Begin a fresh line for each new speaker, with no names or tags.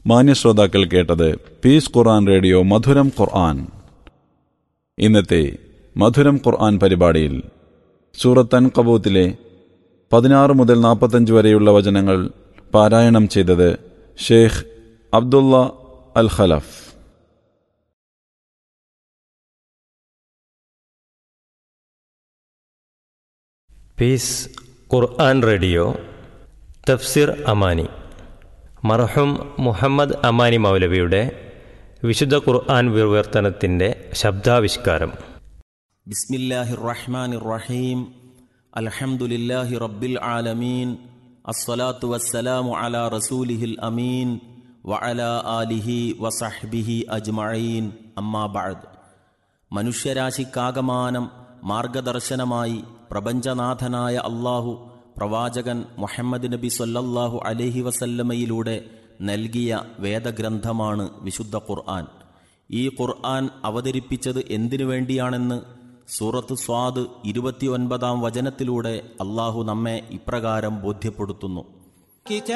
മാന്യ ശ്രോതാക്കൾ കേട്ടത് പീസ് ഖുർആൻ റേഡിയോ മധുരം ഖുർആൻ ഇന്നത്തെ മധുരം ഖുർആൻ പരിപാടിയിൽ സൂറത്ത് അൻ കബൂത്തിലെ പതിനാറ് മുതൽ നാൽപ്പത്തഞ്ച് വരെയുള്ള വചനങ്ങൾ പാരായണം ചെയ്തത് Sheikh Abdullah Al Khalaf
peace Quran radio തഫ്സിർ അമാനി മർഹൂം മുഹമ്മദ് അമാനി മൗലവിയുടെ വിശുദ്ധ ഖുർആൻ വിവർത്തനത്തിൻ്റെ ശബ്ദാവിഷ്കാരം
بسم الله الرحمن الرحيم الحمد لله رب العالمين الصلاة والسلام على رسوله الأمين وعلى آله وصحبه أجمعين أما بعد മനുഷ്യരാശിക്കാകമാനം മാർഗദർശനമായി പ്രപഞ്ചനാഥനായ അള്ളാഹു പ്രവാചകൻ മുഹമ്മദ് നബി സല്ലല്ലാഹു അലൈഹി വസല്ലമയിലൂടെ നൽകിയ വേദഗ്രന്ഥമാണ് വിശുദ്ധ ഖുർആൻ ഈ ഖുർആൻ അവതരിപ്പിച്ചത് എന്തിനു വേണ്ടിയാണെന്ന് സൂറത്ത് സ്വാദ് ഇരുപത്തിയൊൻപതാം വചനത്തിലൂടെ അള്ളാഹു നമ്മെ ഇപ്രകാരം ബോധ്യപ്പെടുത്തുന്നു